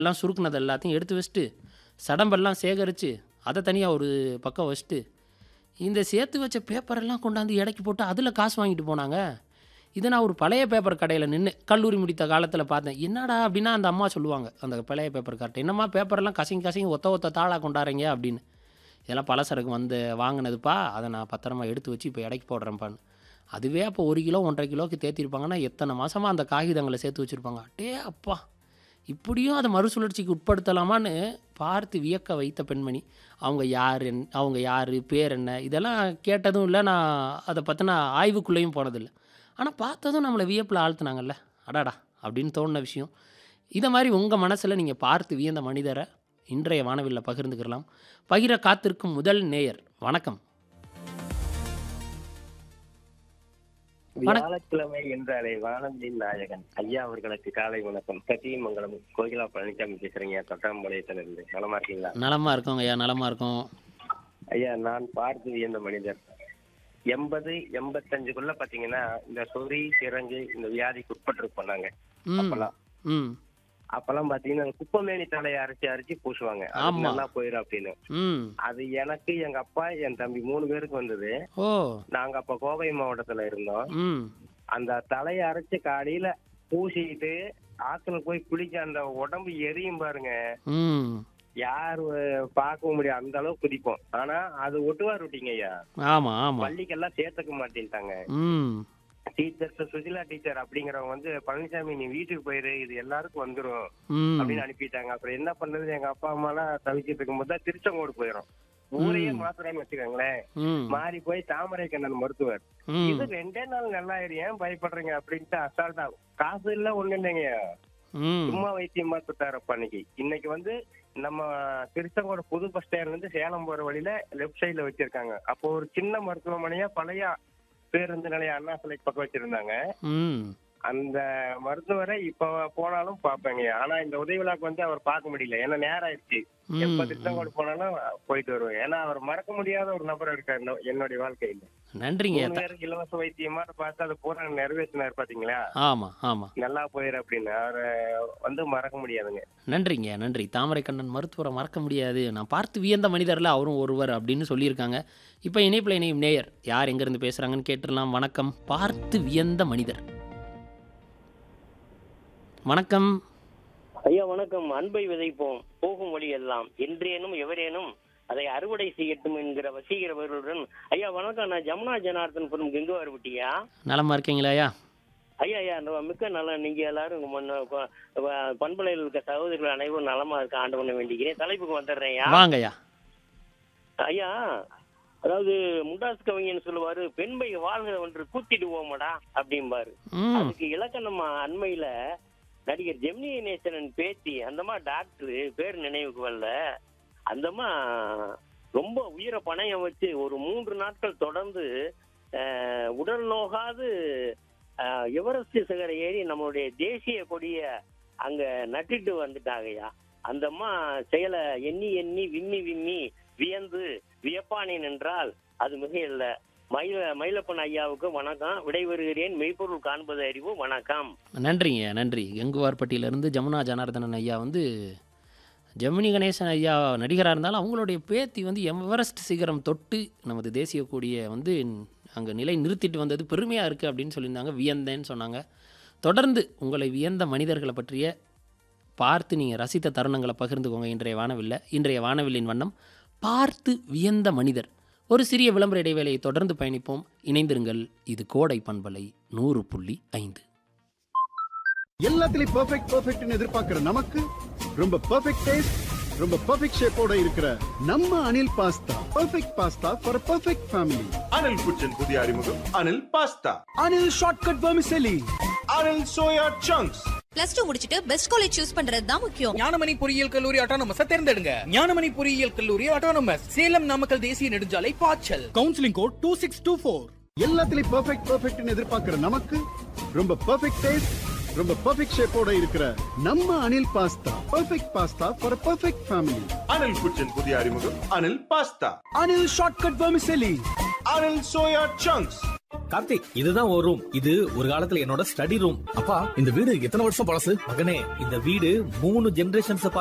எல்லாம் சுருக்குனது எல்லாத்தையும் எடுத்து வச்சுட்டு சடம்பெல்லாம் சேகரித்து அதை தனியாக ஒரு பக்கம் வச்சுட்டு இந்த சேர்த்து வச்ச பேப்பரெல்லாம் கொண்டாந்து எடைக்கு போட்டு அதில் காசு வாங்கிட்டு போனாங்க இதை நான் ஒரு பழைய பேப்பர் கடையில் நின்று கல்லூரி முடித்த காலத்தில் பார்த்தேன் என்னடா அப்படின்னா அந்த அம்மா சொல்லுவாங்க அந்த பழைய பேப்பர் கரெக்ட் என்னம்மா பேப்பரெல்லாம் கசங்கி கசங்கி ஒத்த ஒத்த தாளாக கொண்டாடுறீங்க அப்படின்னு இதெல்லாம் பலசரக்கு வந்து வாங்கினதுப்பா அதை நான் பத்திரமா எடுத்து வச்சு இப்போ எடைக்கு போடுறேன்ப்பான்னு அதுவே அப்போ ஒரு கிலோ ஒன்றரை கிலோக்கு தேத்திருப்பாங்கன்னா எத்தனை மாதமாக அந்த காகிதங்களை சேர்த்து வச்சுருப்பாங்க அட்டே அப்பா இப்படியும் அதை மறுசுழற்சிக்கு உட்படுத்தலாமான்னு பார்த்து வியக்க வைத்த பெண்மணி அவங்க யார் என் அவங்க யார் பேர் என்ன இதெல்லாம் கேட்டதும் இல்லை நான் அதை பற்றின ஆய்வுக்குள்ளேயும் போனதில்லை ஆனால் பார்த்ததும் நம்மளை வியப்பில் ஆழ்த்துனாங்கல்ல அடாடா அப்படின்னு தோணுன விஷயம் இதை மாதிரி உங்கள் மனசில் நீங்கள் பார்த்து வியந்த மனிதரை இன்றைய வானவில்ல பகிர்ந்துக்கிறலாம் பகிர காத்திருக்கும் முதல் நேயர் வணக்கம் வணக்கம். வியாழக்கிழமை என்றாலே வானந்தின் நாயகன் ஐயா அவர்களுக்கு காலை வணக்கம் சத்தியமங்கலம் கோகிலா பழனிசாமி பேசுறீங்க தொட்டாம்பாளையத்துல இருந்து நலமா இருக்கீங்களா நலமாக இருக்கோங்க ஐயா நலமாக இருக்கோம் ஐயா நான் பார்த்து வியந்த மனிதர் எண்பது எண்பத்தஞ்சுக்குள்ள பாத்தீங்கன்னா இந்த சொறி சிறங்கு இந்த வியாதிக்கு உட்பட்டு நாங்க ம் அப்பெல்லாம் ம் அப்பெல்லாம் பாத்தீங்கன்னா இந்த குப்பமேனி தலையை அரைச்சி அரைச்சி பூசுவாங்க அது ஆமா. நல்லா போயிடும் அப்படின்னு ம் அது எனக்கு எங்க அப்பா என் தம்பி மூணு பேருக்கு வந்தது ஓ நாங்க அப்ப கோவை மாவட்டத்துல இருந்தோம் ம் அந்த தலையை அரைச்சு காலையில பூசிக்கிட்டு ஆத்துல போய் குளிக்க அந்த உடம்பு எரியும் பாருங்க ம் யாரு பார்க்க முடியும் அந்த அளவுக்கு குதிப்போம் ஆனா அது ஒட்டுவா ரொட்டிங்க ஐயா ஆமாம் ஆமாம் பள்ளிக்கெல்லாம் சேர்த்துக்க மாட்டேன்ட்டாங்க ம் டீச்சர்ஸ் சுசிலா டீச்சர் அப்படிங்கிறவங்க வந்து பழனிசாமி நீ வீட்டுக்கு போயிரு இது எல்லாருக்கும் வந்துரும் ம் அப்படின்னு அனுப்பிட்டாங்க அப்புறம் என்ன பண்றது எங்க அப்பா அம்மா எல்லாம் தவிச்சிட்டு இருக்கும்போது தான் திருச்செங்கோடு போயிடும் ஊரையே மாத்துறான்னு வச்சுக்கோங்களேன் ம் மாறி போய் தாமரை கண்ணன் மருத்துவர் ம் இது ரெண்டே நாள் நல்லா ஆயிரும் ஏன் பயப்படுறீங்க அப்படின்ட்டு அசால்ட்டா காசு இல்ல ஒண்ணு இல்லைங்க ம் சும்மா வைத்தியம் பார்த்துட்டாரப்ப அன்னைக்கு இன்னைக்கு வந்து நம்ம திருச்செங்கோடு புது பஸ் ஸ்டாண்ட்ல இருந்து சேலம் போற வழியில லெஃப்ட் சைடுல வச்சிருக்காங்க அப்போ ஒரு சின்ன மருத்துவமனையா பழைய பேருந்து நிலைய அண்ணா சிலைக்கு பக்கம் வச்சிருந்தாங்க ம் அந்த மருத்துவரை இப்ப போனாலும் பாப்பேங்க ஆனா இந்த உதவி விழாக்கு வந்து அவர் பார்க்க முடியல ஏன்னா நேரம் ஆயிடுச்சு எப்ப ம் திருச்செங்கோடு போனாலும் போயிட்டு வருவேன் ஏன்னா அவர் மறக்க முடியாத ஒரு நபர் இருக்காரு இந்த- என்னுடைய வாழ்க்கையில நன்றிங்க மூணு பேருக்கு இலவச வைத்தியமா பார்த்து அதை பூரா நிறைவேற்றினார் பாத்தீங்களா ஆமாம் ஆமாம் நல்லா போயிரு அப்படின்னு அவரை வந்து மறக்க முடியாதுங்க நன்றிங்க நன்றி தாமரை கண்ணன் மருத்துவரை மறக்க முடியாது நான் பார்த்து வியந்த மனிதரில் அவரும் ஒருவர் அப்படின்னு சொல்லியிருக்காங்க இப்போ இணைப்பில் இணையும் நேயர் யார் எங்கேருந்து பேசுகிறாங்கன்னு கேட்டுடலாம் வணக்கம் பார்த்து வியந்த மனிதர் வணக்கம் ஐயா வணக்கம் அன்பை விதைப்போம் போகும் வழி எல்லாம் என்றேனும் எவரேனும் அதை அறுவடை செய்யட்டும் என்கிற வசீகரவர்களுடன் ஐயா வணக்கம் நான் ஜமுனா ஜனார்தன் புரம் கெங்குவார் விட்டியா நலமா இருக்கீங்களா ஐயா ஐயா ஐயா நான் மிக்க நல்ல நீங்க எல்லாரும் முன்ன ப- ப- பண்பலையில் இருக்க சகோதரர்கள் அனைவரும் நலமா இருக்க ஆண்டவனை வேண்டிக்கிறேன் தலைப்புக்கு வந்துடுறேன் ஐயா வாங்க ஐயா ஐயா அதாவது முண்டாஸ் கவிஞன் சொல்லுவாரு பெண்மை வாழ்க ஒன்று கூத்திடுவோமடா அப்படிம்பாரு ம் அதுக்கு இலக்கணமா அண்மையில நடிகர் ஜெமினி கணேசன் பேத்தி அந்தமா டாக்டர் பேர் நினைவுக்கு வரல அந்தமா ரொம்ப உயிரை பணயம் வச்சு ஒரு மூன்று நாட்கள் தொடர்ந்து அஹ், உடல் நோகாது அஹ், எவரெஸ்ட் சிகரை ஏறி நம்மளுடைய தேசிய கொடிய அங்க நட்டுட்டு வந்துட்டாங்கய்யா அந்தம்மா செயலை எண்ணி எண்ணி விம்மி விம்மி வியந்து வியப்பானேன் என்றால் அது மிக இல்ல மயில மயிலப்பன் ஐயாவுக்கு வணக்கம் விடைபெறுகிறேன் மெய்ப்பொருள் காண்பது அறிவு வணக்கம் நன்றிங்க நன்றி கங்குவார்பட்டியிலேருந்து ஜமுனா ஜனார்தனன் ஐயா வந்து ஜெமினி கணேசன் ஐயா நடிகராக இருந்தாலும் அவங்களுடைய பேத்தி வந்து எவரெஸ்ட் சிகரம் தொட்டு நமது தேசிய கொடியை வந்து அங்கே நிலை நிறுத்திட்டு வந்தது பெருமையாக இருக்குது அப்படின்னு சொல்லியிருந்தாங்க வியந்தேன்னு சொன்னாங்க தொடர்ந்து உங்களை வியந்த மனிதர்களை பற்றிய பார்த்து நீங்கள் ரசித்த தருணங்களை பகிர்ந்துக்கோங்க இன்றைய வானவில்ல இன்றைய வானவில்லின் வண்ணம் பார்த்து வியந்த மனிதர் ஒரு சிறிய விளம்பர இடைவேளையை தொடர்ந்து பயணிப்போம் இணைந்திருங்கள் இது கோடை பண்பலை நூறு புள்ளி ஐந்து எல்லாத்துலயும் பெர்ஃபெக்ட் பெர்ஃபெக்ட்னு எதிர்பார்க்கிற நமக்கு ரொம்ப பெர்ஃபெக்ட் டேஸ்ட் ரொம்ப பெர்ஃபெக்ட் ஷேப்போட இருக்கிற நம்ம Anil pasta perfect pasta for perfect family Anil kitchen புதிய அறிமுகம் Anil pasta Anil shortcut vermicelli Anil soya chunks plus two முடிச்சிட்டு பெஸ்ட் காலேஜ் சூஸ் பண்றது தான் முக்கியம் ஞானமணி பொறியியல் கல்லூரி ஆட்டோனமஸ் தேர்ந்தெடுங்க ஞானமணி பொறியியல் கல்லூரி ஆட்டோனமஸ் சேலம் நாமக்கல் தேசிய நெடுஞ்சாலை பாய்ச்சல் counselling code two six two four எல்லாத்துலயும் பெர்ஃபெக்ட் பெர்ஃபெக்ட்னு எதிர்பார்க்கிற நமக்கு ரொம்ப பெர்ஃபெக்ட் டேஸ்ட் ரொம்ப பெர்ஃபெக்ட் ஷேப்போட இருக்கிற நம்ம Anil pasta perfect pasta for perfect family Anil kitchen புதிய அறிமுகம் Anil pasta Anil shortcut vermicelli Anil soya chunks Karthik இதுதான் ஒரு ரூம் இது ஒரு காலத்துல என்னோட ஸ்டடி ரூம் அப்பா இந்த வீடு எத்தனை வருஷம் பழசு மகனே இந்த வீடு மூணு ஜெனரேஷன்ஸ்